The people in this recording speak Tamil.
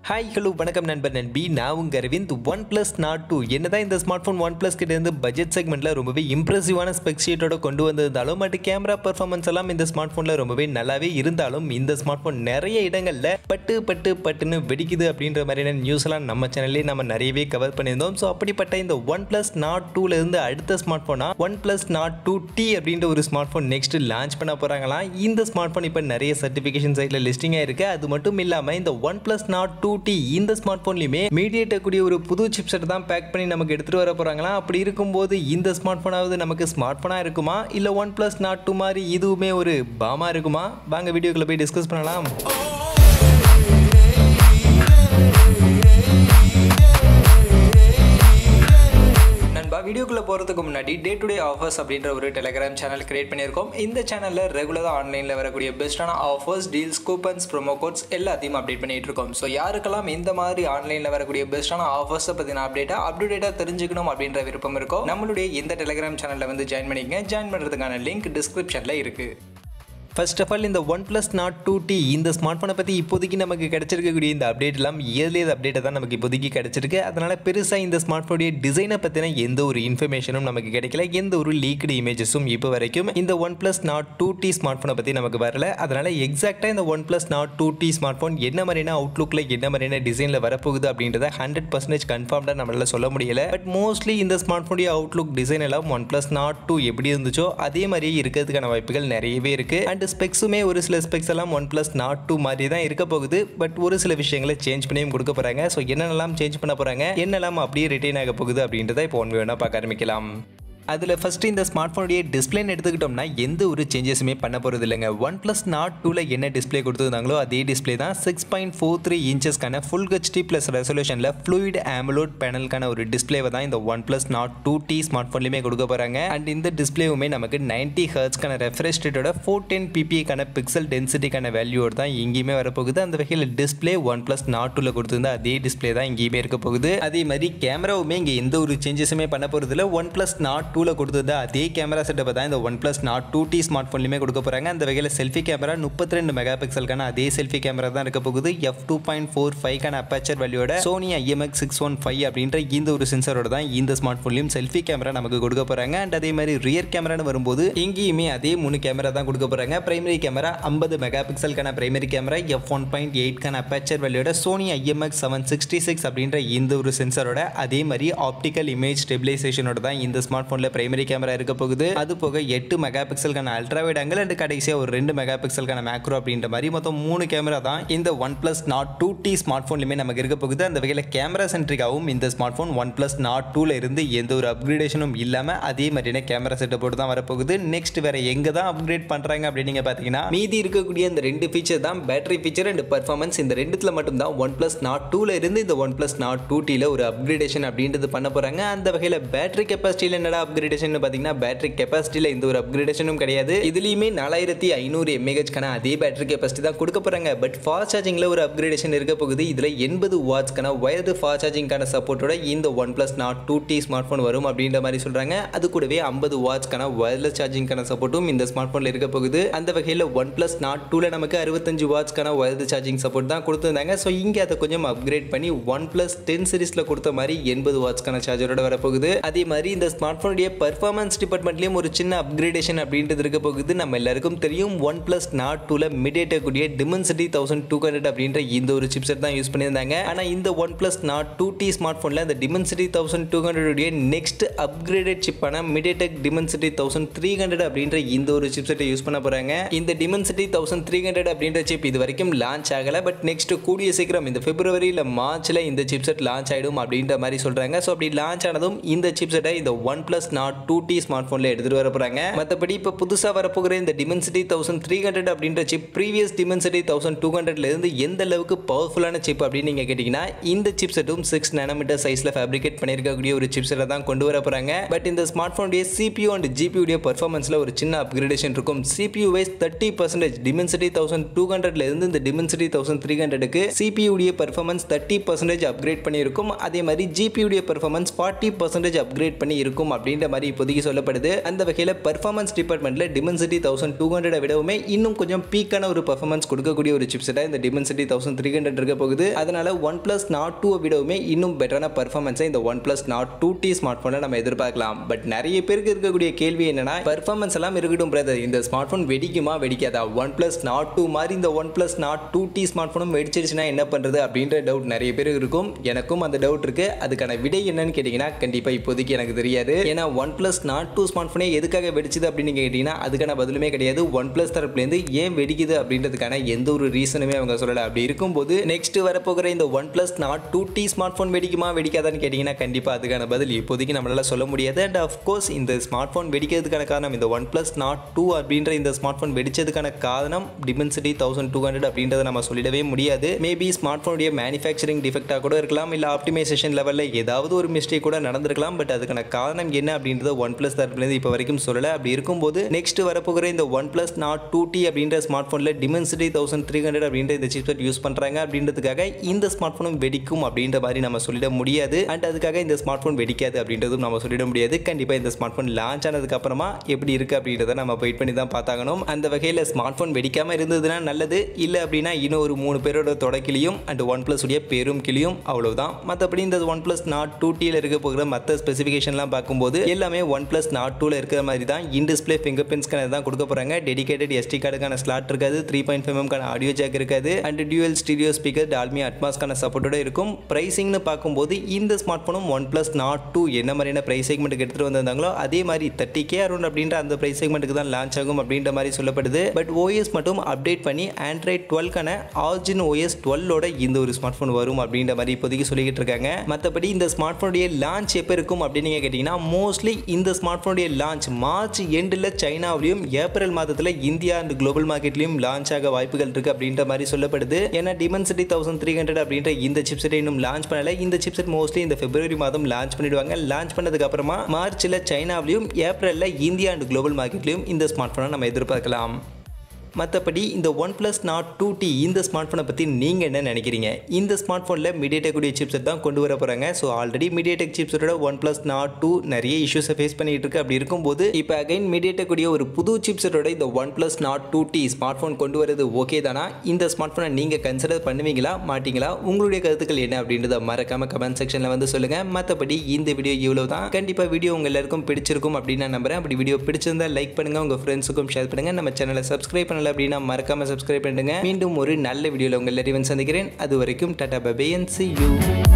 ஹாய் ஹலோ வணக்கம் நண்பர் நண்பி நான் உங்க Aravind one plus Nord two என்னதான் இந்த ஸ்மார்ட் ஃபோன் ஒன் பிளஸ் கிட்ட இருந்து பட்ஜெட் செக்மெண்ட்ல ரொம்பவே இம்ப்ரெசிவான ஸ்பெக் ஷீட்டோட கொண்டு வந்திருந்தாலும் பட் கேமரா பர்ஃபார்மன்ஸ் எல்லாம் இந்த ஸ்மார்ட் ஃபோன்ல ரொம்பவே நல்லாவே இருந்தாலும் இந்த ஸ்மார்ட் ஃபோன் நிறைய இடங்கள்ல பட்டு பட்டு பட்டுன்னு வெடிக்குது அப்படின்ற மாதிரியான நியூஸ் எல்லாம் நம்ம சேனல்லே நம்ம நிறையவே கவர் பண்ணியிருந்தோம் ஸோ அப்படிப்பட்ட இந்த ஒன் பிளஸ் நாட் டூல இருந்து அடுத்த ஸ்மார்ட் ஃபோனா one plus Nord two T அப்படின்ற ஒரு ஸ்மார்ட் ஃபோன் நெக்ஸ்ட் லான்ச் பண்ண போறாங்களாம் இந்த ஸ்மார்ட் ஃபோன் இப்போ நிறைய சர்டிஃபிகேஷன் சைட்ல லிஸ்டிங் ஆயிருக்கு அது மட்டும் இல்லாம இந்த one plus Nord two T இந்த ஸ்மார்ட் ஃபோன்லையுமே மீடியேட்டர் கூடிய ஒரு புது சிப்செட் தான் பேக் பண்ணி நமக்கு எடுத்துட்டு வர போறாங்களா அப்படி இருக்கும்போது இந்த ஸ்மார்ட் ஃபோனாவது நமக்கு ஸ்மார்ட் ஃபோனா இருக்குமா இல்ல ஒன் பிளஸ் நாட் டூ மாதிரி இதுவுமே ஒரு பாமா இருக்குமா வாங்க வீடியோக்குள்ள போய் டிஸ்கஸ் பண்ணலாம் நண்பா வீடியோக்குள்ள போகிறதுக்கு முன்னாடி டே டு டே ஆஃபர்ஸ் அப்படின்ற ஒரு டெலிகிராம் சேனல் கிரியேட் பண்ணியிருக்கோம் இந்த சேனலில் ரெகுலராக ஆன்லைனில் வரக்கூடிய பெஸ்ட்டான offers deals coupons promo codes எல்லாத்தையும் அப்டேட் பண்ணிட்டு இருக்கோம் ஸோ யாருக்கெல்லாம் இந்த மாதிரி ஆன்லைனில் வரக்கூடிய பெஸ்ட்டான ஆஃபர்ஸை பற்றின அப்டேட்டாக அப்டேட்டாக தெரிஞ்சுக்கணும் அப்படின்ற விருப்பம் இருக்கோ நம்மளுடைய இந்த டெலிகிராம் சேனலில் வந்து ஜாயின் பண்ணிக்கங்க ஜாயின் பண்ணுறதுக்கான லிங்க் டிஸ்கிரிப்ஷனில் இருக்குது ஃபர்ஸ்ட் ஆஃப் ஆல் இந்த one plus Nord two T இந்த ஸ்மார்ட் ஃபோனை பற்றி இப்போதைக்கு நமக்கு கிடைச்சிருக்கக்கூடிய இந்த அப்டேட் எல்லாம் இயர்லியர் அப்டேட்டை தான் நமக்கு இப்போதைக்கு கிடைச்சிருக்கு அதனால் பெருசாக இந்த ஸ்மார்ட் ஃபோனுடைய டிசைனை பற்றின எந்த ஒரு இன்ஃபர்மேஷனும் நமக்கு கிடைக்கல எந்த ஒரு லீக்டு இமேஜஸும் இப்போ வரைக்கும் இந்த one plus Nord two T smart ஃபோனை பற்றி நமக்கு வரல அதனால் எக்ஸாக்டாக இந்த one plus Nord two T smart phone என்ன மாதிரியான அவுட்லுக்கில் என்ன மாதிரியான டிசைனில் வரப்போகுது அப்படின்றத ஹண்ட்ரட் பர்சன்டேஜ் கன்ஃபார்ம்டாக நம்மளால சொல்ல முடியல பட் மோஸ்ட்லி இந்த ஸ்மார்ட் ஃபோனுடைய அவுட்லுக் டிசைன் எல்லாம் ஒன் ப்ளஸ் நாட் டூ எப்படி இருந்துச்சோ அதே மாதிரியே இருக்கிறதுக்கான வாய்ப்புகள் நிறையவே இருக்குது அண்ட் ஸ்பெக்ஸுமே ஒரு சில ஸ்பெக்ஸ் எல்லாம் ஒன் ப்ளஸ் நாட் டூ மாதிரி தான் இருக்க போகுது பட் ஒரு சில விஷயங்களை சேஞ்ச் பண்ணியும் கொடுக்க போகிறாங்க ஸோ என்னென்னலாம் சேஞ்ச் பண்ண போகிறாங்க என்னெல்லாம் அப்படியே ரிட்டைன் ஆக போகுது அப்படின்றத இப்போ ஒன் வேணால் பார்க்க ஆரம்பிக்கலாம் அதில் ஃபஸ்ட்டு இந்த ஸ்மார்ட் ஃபோனுடைய டிஸ்பிளேன்னு எடுத்துக்கிட்டோம்னா எந்த ஒரு சேஞ்சஸுமே பண்ண போகிறது இல்லைங்க ஒன் ப்ளஸ் நாட் டூவில் என்ன டிஸ்பிளே கொடுத்துருந்தாங்களோ அதே டிஸ்பிளே தான் சிக்ஸ் பாயிண்ட் ஃபோர் த்ரீ இன்ச்சஸ்க்கான ஃபுல் ஹெச்டி ப்ளஸ் ரெசல்யூஷனில் ஃப்ளூயிட் ஆமலோட் பேனலுக்கான ஒரு டிஸ்பிளேவை தான் இந்த one plus Nord two T smart ஃபோன்லையுமே கொடுக்க போகிறாங்க அண்ட் இந்த டிஸ்பிளேவுமே நமக்கு நைன்ட்டி ஹர்ட்ஸ்க்கான ரெஃப்ரெஷ் ரேட்டோட ஃபோர் டென் பிபிக்கான பிக்சல் டென்சிட்டிக்கான வேல்யூவோட தான் இங்கேயுமே வரப்போகுது அந்த வகையில் டிஸ்பிளே ஒன் ப்ளஸ் நாட் டூவில் கொடுத்துருந்தா அதே டிஸ்பிளே தான் இங்கேயுமே இருக்க போகுது அதே மாதிரி கேமராவுமே இங்கே எந்த ஒரு சேஞ்சஸுமே பண்ண போகிறது இல்லை ஒன் ப்ளஸ் நாட் டூவில் கொடுத்துருந்தா அதே கேமரா செட்டப்பை தான் இந்த one plus Nord two T smart ஃபோன்லையுமே கொடுக்க போகிறாங்க அந்த வகையில் செல்ஃபி கேமரா முப்பத்தி ரெண்டு மெகா பிக்சலுக்கான அதே செல்ஃபி கேமரா தான் இருக்க போகுது எஃப் டூ பாயிண்ட் ஃபோர் ஃபைவ்க்கான அப்பேச்சர் வேல்யூட Sony IMX six one five அப்படின்ற இந்த ஒரு சென்சரோட தான் இந்த ஸ்மார்ட் ஃபோன்லையும் செல்ஃபி கேமரா நமக்கு கொடுக்க போகிறாங்க அண்ட் அதே மாதிரி ரியர் கேமரான்னு வரும்போது இங்கேயுமே அதே மூணு கேமரா தான் கொடுக்க போகிறாங்க பிரைமரி கேமரா ஐம்பது மெகா பிக்சலுக்கான primary camera F one point எயிட்கான அப்பேச்சர் வேல்யூட Sony IMX seven sixty six அப்படின்ற இந்த ஒரு சென்சரோட அதே மாதிரி ஆப்டிக்கல் இமேஜ் ஸ்டெபிலைசேஷனோட தான் இந்த ஸ்மார்ட் ஃபோனில் பிரைமரி கேமரா இருக்க போகுது அது போக எட்டு மெகா பிக்சலுக்கான அல்ட்ரா வைட் ஆங்கிள் அண்ட் கடைசியாக ஒரு ரெண்டு மெகா பிக்சலுக்கான மேக்ரோ அப்படின்ற மாதிரி மொத்தம் மூணு கேமரா தான் இந்த one plus Nord two T smart ஃபோன்லையுமே நமக்கு இருக்க போகுது அந்த வகையில் கேமரா சென்ட்ரிக்காகவும் இந்த smart phone one plus Nord டூல இருந்து எந்த ஒரு அப்கிரேடேஷனும் இல்லாமல் அதே மாதிரியான கேமரா செட்டப்போடு தான் வரப்போகுது நெக்ஸ்ட் வேற எங்கே தான் அப்கிரேட் பண்ணுறாங்க அப்படின்னு நீங்கள் பார்த்தீங்கன்னா மீதி இருக்கக்கூடிய இந்த ரெண்டு ஃபீச்சர் தான் பேட்டரி ஃபீச்சர் அண்ட் பர்ஃபார்மன்ஸ் இந்த ரெண்டுத்தில் மட்டும் தான் ஒன் பிளஸ் நாட் டூல இருந்து இந்த ஒன் பிளஸ் நாட் டூ டியில் ஒரு அப்கிரேடேஷன் அப்படின்றது பண்ண போகிறாங்க அந்த வகையில் பேட்டரி கெப்பாசிட்டியில் என்னடா அப்கிரேடேஷன் பார்த்தீங்கன்னா பேட்டரி கெப்பாசிட்டியில் எந்த ஒரு அப்கிரேடேஷனும் கிடையாது இதுலேயுமே நாலாயிரத்தி ஐநூறு எம்ஏஹெச்க்கான அதே பேட்டரி கெப்பாசிட்டி தான் கொடுக்க போகிறாங்க பட் ஃபாஸ்ட் சார்ஜிங்கில் ஒரு அப்கிரேடேஷன் இருக்க போகுது இதில் எண்பது வாட்ஸ்க்கான வயர்டு ஃபாஸ்ட் சார்ஜிங்கான சப்போர்ட்டோட இந்த one plus Nord two T smart phone வரும் அப்படின்ற மாதிரி சொல்கிறாங்க அது கூடவே ஐம்பது வாட்ஸ்க்கான வயர்லெஸ் சார்ஜிங்கான சப்போர்ட்டும் இந்த ஸ்மார்ட் ஃபோனில் இருக்க போகுது அந்த வகையில் ஒன் ப்ளஸ் நாட் டூவில் நமக்கு அறுபத்தஞ்சு வாட்ஸ்க்கான வயர்டு சார்ஜிங் சப்போர்ட் தான் கொடுத்துருந்தாங்க ஸோ இங்கே அதை கொஞ்சம் அப்கிரேட் பண்ணி ஒன் ப்ளஸ் டென் சீரிஸில் கொடுத்த மாதிரி எண்பது வாட்ஸ்க்கான சார்ஜரோட வரப்போகுது அதே மாதிரி இந்த ஸ்மார்ட் ஃபோனுடைய பர்ஃபார்மன்ஸ் டிபார்ட்மெண்ட்லேயும் ஒரு சின்ன அப்கிரேடேஷன் அப்படின்றது இருக்க போகுது நம்ம எல்லாருக்கும் தெரியும் ஒன் பிளஸ் நாட் டூல மிடேட்டர் கூடிய டிமென்சிட்டி தௌசண்ட் டூ ஹண்ட்ரட் அப்படின்ற இந்த ஒரு சிப்செட் தான் யூஸ் பண்ணியிருந்தாங்க ஆனால் இந்த one plus Nord two T smart ஃபோனில் இந்த Dimensity thousand two hundred next upgraded சிப்பான MediaTek Dimensity thousand three hundred அப்படின்ற இந்த ஒரு சிப்செட்டை யூஸ் பண்ண போகிறாங்க இந்த டிமென்சிட்டி தௌசண்ட் த்ரீ ஹண்ட்ரட் அப்படின்ற சிப் இது வரைக்கும் லான்ச் ஆகலை பட் நெக்ஸ்ட் கூடிய சீக்கிரம் இந்த பிப்ரவரியில் மார்ச்சில் இந்த சிப்செட் லான்ச் ஆகிடும் அப்படின்ற மாதிரி சொல்கிறாங்க ஸோ அப்படி லான்ச் ஆனதும் இந்த சிப்செட்டை இந்த one plus Nord two T smart ஃபோனில் எடுத்துகிட்டு வர போகிறாங்க மற்றபடி இப்போ புதுசாக வரப்போகிற இந்த டிமென்சிட்டி தௌசண்ட் த்ரீ ஹண்ட்ரட் அப்படின்ற chip previous Dimensity thousand two ஹண்ட்ரட்லேருந்து எந்த அளவுக்கு பவர்ஃபுல்லான சிப் அப்படின்னு நீங்கள் கேட்டிங்கன்னா இந்த சிப் செட்டும் சிக்ஸ் நேனோமீட்டர் சைஸில் ஃபேப்ரிகேட் பண்ணியிருக்கக்கூடிய ஒரு சிப் செட்டை தான் கொண்டு வர போகிறாங்க பட் இந்த ஸ்மார்ட் ஃபோனுடைய சிபியூ அண்ட் ஜிபியுடைய பர்ஃபார்மன்ஸில் ஒரு சின்ன அப்கிரேடேஷன் இருக்கும் CPU wise thirty percentage Dimensity thousand two ஹண்ட்ரட்லேருந்து இந்த டிமென்சிட்டி தௌசண்ட் த்ரீ ஹண்ட்ரடுக்கு சிபியுடைய பர்ஃபார்மன்ஸ் தேர்ட்டி பர்சன்டேஜ் அப்கிரேட் பண்ணியிருக்கும் அதே மாதிரி ஜிபியுடைய பர்ஃபார்மன்ஸ் ஃபார்ட்டி பர்சன்டேஜ் அப்கிரேட் பண்ணி இருக்கும் அப்படின்னு அப்படின்ற மாதிரி இப்போதைக்கு சொல்லப்படுது அந்த வகையில் பர்ஃபார்மன்ஸ் டிபார்ட்மெண்ட்டில் டிமென்சிட்டி தௌசண்ட் டூ ஹண்ட்ரட் விடவுமே இன்னும் கொஞ்சம் பீக்கான ஒரு பர்ஃபார்மன்ஸ் கொடுக்கக்கூடிய ஒரு சிப்செட்டாக இந்த டிமென்சிட்டி தௌசண்ட் த்ரீ ஹண்ட்ரட் இருக்க போகுது அதனால ஒன் பிளஸ் நாட் டூ விடவுமே இன்னும் பெட்டரான பர்ஃபார்மன்ஸை இந்த one plus Nord two T smart ஃபோனில் நம்ம எதிர்பார்க்கலாம் பட் நிறைய பேருக்கு இருக்கக்கூடிய கேள்வி என்னன்னா பர்ஃபார்மன்ஸ் எல்லாம் இருக்கட்டும் பிரதர் இந்த ஸ்மார்ட் ஃபோன் வெடிக்குமா வெடிக்காதா ஒன் பிளஸ் நாட் டூ மாதிரி இந்த one plus Nord two T smart ஃபோனும் வெடிச்சிருச்சுன்னா என்ன பண்ணுறது அப்படின்ற டவுட் நிறைய பேருக்கு இருக்கும் எனக்கும் அந்த டவுட் இருக்கு அதுக்கான விடை என்னன்னு கேட்டிங்கன்னா கண்டிப்பாக இப்போதைக்கு எனக்கு தெரியாது ஏன்னா one plus Nord two smart ஃபோனே எதுக்காக வெடிச்சுது அப்படின்னு கேட்டிங்கன்னா அதுக்கான பதிலுமே கிடையாது ஒன் பிளஸ் தரப்புலேருந்து ஏன் வெடிக்குது அப்படின்றதுக்கான எந்த ஒரு ரீசனுமே அவங்க சொல்லலை அப்படி இருக்கும்போது நெக்ஸ்ட் வரப்போகிற இந்த one plus Nord two T smart phone வெடிக்குமா வெடிக்காதான்னு கேட்டிங்கன்னா கண்டிப்பாக அதுக்கான பதில் இப்போதைக்கு நம்மளால சொல்ல முடியாது அண்ட் அஃப்கோர்ஸ் இந்த ஸ்மார்ட் ஃபோன் வெடிக்கிறதுக்கான காரணம் இந்த ஒன் பிளஸ் நாட் டூ அப்படின்ற இந்த ஸ்மார்ட் ஃபோன் வெடிச்சதுக்கான காரணம் டிமென்சிட்டி தௌசண்ட் டூ ஹண்ட்ரட் அப்படின்றத நம்ம சொல்லிடவே முடியாது மேபி ஸ்மார்ட் ஃபோனுடைய மேனுஃபேக்சரிங் டிஃபெக்டாக கூட இருக்கலாம் இல்லை ஆப்டிமைசேஷன் லெவலில் ஏதாவது ஒரு மிஸ்டேக் கூட நடந்திருக்கலாம் பட் அதுக்கான காரணம் என்ன அப்படின்றத ஒன் பிளஸ் தரப்புலேருந்து இப்போ வரைக்கும் சொல்லலை அப்படி இருக்கும்போது நெக்ஸ்ட் வரப்போகிற இந்த one plus Nord two T அப்படின்ற ஸ்மார்ட் ஃபோனில் டிமென்சிட்டி தௌசண்ட் த்ரீ ஹண்ட்ரட் அப்படின்ற இந்த சிப்செட் யூஸ் பண்ணுறாங்க அப்படின்றதுக்காக இந்த ஸ்மார்ட் ஃபோனும் வெடிக்கும் அப்படின்ற மாதிரி நம்ம சொல்லிட முடியாது அண்ட் அதுக்காக இந்த ஸ்மார்ட் ஃபோன் வெடிக்காது அப்படின்றதும் நம்ம சொல்லிட முடியாது கண்டிப்பாக இந்த ஸ்மார்ட் ஃபோன் லான்ச் ஆனதுக்கு அப்புறமா எப்படி இருக்கு அப்படின்றத நம்ம வெயிட் பண்ணி தான் பார்த்தாகணும் அந்த வகையில் ஸ்மார்ட் ஃபோன் வெடிக்காமல் இருந்ததுன்னா நல்லது இல்லை அப்படின்னா இன்னும் ஒரு மூணு பேரோட தொடக்கிலையும் அண்ட் ஒன் ப்ளஸ் உடைய பெரும் கிளியும் அவ்வளவுதான் மற்றபடி இந்த ஒன் ப்ளஸ் நாட் டூ டியில் இருக்க போகிற மற்ற ஸ்பெசிஃபிகேஷன்லாம் பார்க்கும்போது எல்லாமே ஒன் ப்ளஸ் நாட் டூவில் இருக்கிற மாதிரி தான் இன் டிஸ்பிளே ஃபிங்கர் பிரிண்ட்ஸ்க்கான தான் கொடுக்க போகிறாங்க டெடிகேட்டட் எஸ்டி கார்டுக்கான ஸ்லாட் இருக்காது த்ரீ பாயிண்ட் ஃபைவ் எம்கான ஆடியோ ஜாக் இருக்காது and dual stereo speaker Dolby அட்மாஸ்க்கான சப்போர்ட்டோட இருக்கும் ப்ரைசிங்னு பார்க்கும்போது இந்த ஸ்மார்ட் ஃபோனும் ஒன் ப்ளஸ் நாட் டூ என்ன மாதிரியான ப்ரைஸ் செக்மெண்ட்டுக்கு எடுத்துகிட்டு வந்திருந்தாங்களோ அதே மாதிரி தேர்ட்டி கே அரௌண்ட் அப்படின்ற அந்த ப்ரைஸ் செக்மெண்ட்டுக்கு தான் லான்ச் ஆகும் அப்படின்ற மாதிரி சொல்லப்படுது பட் ஓஎஸ் மட்டும் அப்டேட் பண்ணி ஆண்ட்ராய்ட் டுவெல்க்கான ஆர்ஜின் ஓஎஸ் டுவெல்லோட இந்த ஒரு ஸ்மார்ட் ஃபோன் வரும் அப்படின்ற மாதிரி இப்போதைக்கு சொல்லிக்கிட்டு இருக்காங்க மற்றபடி இந்த ஸ்மார்ட் ஃபோனுடைய லான்ச் எப்போ இருக்கும் அப்படின்னு நீங்கள் கேட்டிங்கன்னா மோஸ்ட்லி இந்த ஸ்மார்ட் ஃபோனுடைய லான்ச் மார்ச் எண்டில் சைனாவிலையும் ஏப்ரல் மாதத்தில் இந்தியா அண்ட் குளோபல் மார்க்கெட்லையும் லான்ச் ஆக வாய்ப்புகள் இருக்குது அப்படின்ற மாதிரி சொல்லப்படுது ஏன்னா டிமென்சிட்டி தௌசண்ட் த்ரீ ஹண்ட்ரட் அப்படின்ற இந்த சிப்செட்டை இன்னும் லான்ச் பண்ணல இந்த சிப்செட் மோஸ்ட்லி இந்த பிப்ரவரி மாதம் லான்ச் பண்ணிடுவாங்க லான்ச் பண்ணதுக்கு அப்புறமா மார்ச்சில் சைனாவிலையும் ஏப்ரலில் இந்தியா அண்ட் குளோபல் மார்க்கெட்லையும் இந்த ஸ்மார்ட் ஃபோனை நம்ம எதிர்பார்க்கலாம் மற்றபடி இந்த one plus Nord two T இந்த ஸ்மார்ட் ஃபோனை பற்றி நீங்கள் என்ன நினைக்கிறீங்க இந்த ஸ்மார்ட் ஃபோனில் மீடியடெக் உடைய சிப்செட் தான் கொண்டு வர போகிறாங்க ஸோ ஆல்ரெடி மீடியடெக் சிப்செட்டோட ஒன் ப்ளஸ் நாட் டூ நிறைய இஷ்யூஸை ஃபேஸ் பண்ணிட்டு இருக்கு அப்படி இருக்கும்போது இப்போ அகைன் மீடியடெக் உடைய ஒரு புது சிப்செட்டோட இந்த one plus Nord two T smart phone கொண்டு வரது ஓகே தானா இந்த ஸ்மார்ட் ஃபோனை நீங்கள் கன்சிடர் பண்ணுவீங்களா மாட்டீங்களா உங்களுடைய கருத்துக்கள் என்ன அப்படின்றத மறக்காம கமெண்ட் செக்ஷனில் வந்து சொல்லுங்கள் மற்றபடி இந்த வீடியோ இவ்வளோ தான் கண்டிப்பாக வீடியோ உங்கள் எல்லாருக்கும் பிடிச்சிருக்கும் அப்படின்னு நான் நம்புறேன் அப்படி வீடியோ பிடிச்சிருந்தா லைக் பண்ணுங்கள் உங்கள் ஃப்ரெண்ட்ஸுக்கும் ஷேர் பண்ணுங்கள் நம்ம சேனலை சப்ஸ்கிரைப் பண்ணல அப்படின்னா மறக்காம சப்ஸ்கிரைப் பண்ணுங்க மீண்டும் ஒரு நல்ல வீடியோவில் உங்கள் எல்லாரையும் சந்திக்கிறேன் அது வரைக்கும் tata bye bye and see you